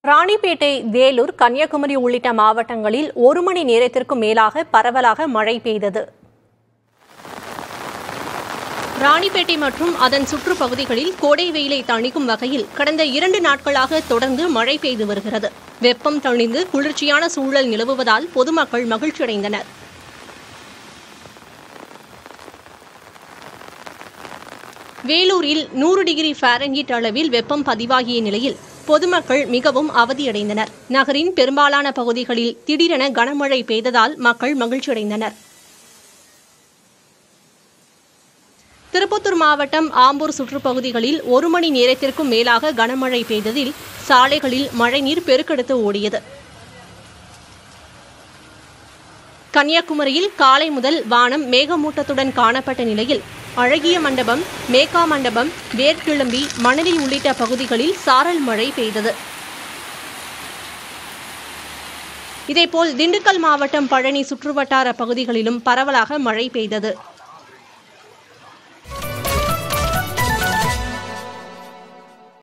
ராணிப்பேட்டை வேலூர் கன்னியாகுமரி உள்ளிட்ட மாவட்டங்களில் ஒரு மணி நேரத்திற்கும் மேலாக பரவலாக மழை பெய்தது ராணிப்பேட்டை மற்றும் அதன் சுற்றுப்பகுதிகளில் கோடை வெயிலை தணிக்கும் வகையில் கடந்த இரண்டு நாட்களாக தொடர்ந்து மழை பெய்து வருகிறது வெப்பம் தணிந்து குளிர்ச்சியான சூழல் நிலவுவதால் பொதுமக்கள் மகிழ்ச்சியடைந்தனர் வேலூரில் நூறு டிகிரி ஃபாரன்ஹீட் அளவில் வெப்பம் பதிவாகிய நிலையில் பொதுமக்கள் மிகவும் அவதியடைந்தனர் நகரின் பெரும்பாலான பகுதிகளில் திடீரென கனமழை பெய்ததால் மக்கள் மகிழ்ச்சியடைந்தனர் திருப்பத்தூர் மாவட்டம் ஆம்பூர் சுற்றுப்பகுதிகளில் ஒரு மணி நேரத்திற்கும் மேலாக கனமழை பெய்ததில் சாலைகளில் மழைநீர் பெருக்கெடுத்து ஓடியது கன்னியாகுமரியில் காலை முதல் வானம் மேகமூட்டத்துடன் காணப்பட்ட நிலையில் அழகிய மண்டபம் மேக்கா மண்டபம் வேர்க்கிளம்பி மணலி உள்ளிட்ட பகுதிகளில் சாரல் மழை பெய்தது இதேபோல் திண்டுக்கல் மாவட்டம் பழனி சுற்றுவட்டார பகுதிகளிலும் பரவலாக மழை பெய்தது